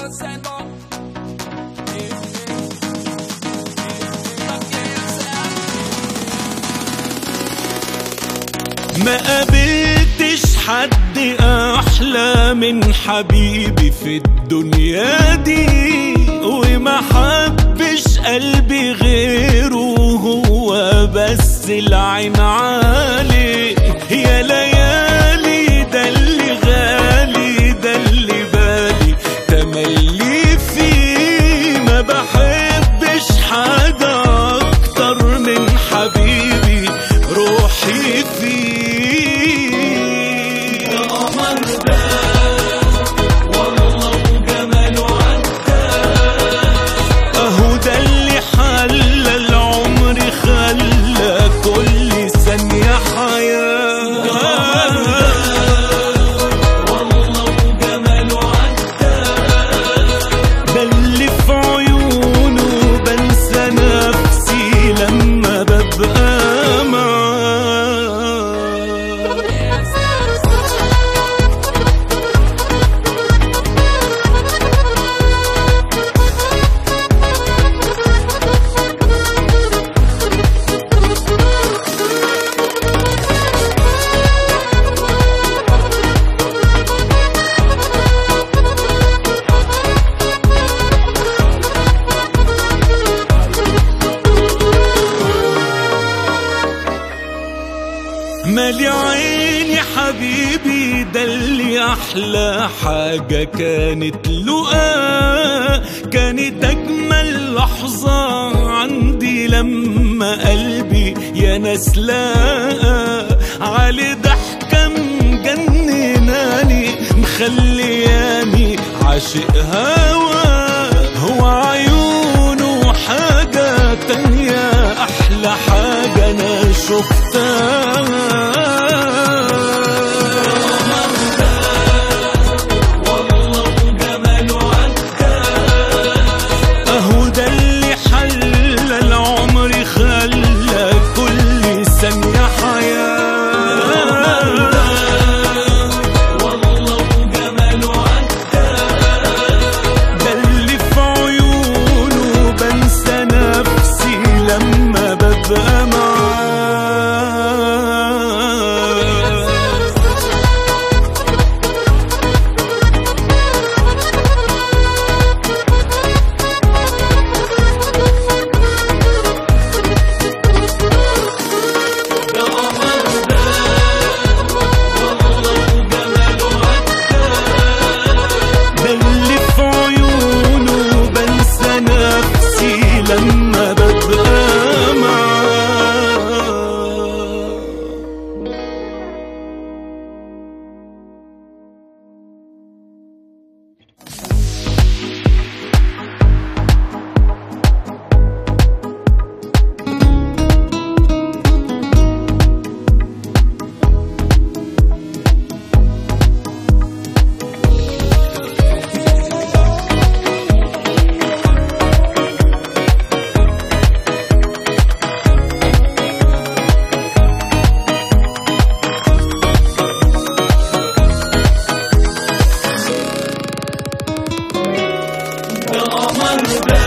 ما قابلتش حد احلى من حبيبي في الدنيا دي وما حبش قلبي غيره هو بس العين عليه يا ليالي ده اللي غالي ده اللي بالي تملي فيه ما بحبش حاجة أكتر من حبيبي روحي فيه يا قمر ده والله وجماله عدى اهو ده اللي حلى العمر خلى كل ثانية حياة والله وجماله عدى ده اللي في عيونه بنسى نفسي لما ببقى معاه مالي عيني حبيبي ده اللي احلى حاجة كانت لقاه كانت اجمل لحظة عندي لما قلبي يا ناس لقى علي ضحكة مجنناني مخلياني عاشق هوا هو عيونه حاجة تانية أحلى حاجة أنا شفتها أهو ده اللي حل العمر خلى كل ثانية حياة والله وجماله عدى ده اللي في عيونه بنسى نفسي لما ببقى معاه يا قمر ده والله وجماله عدى ده اللي في عيونه بنسى نفسي لما ببقى معاه يا قمر ده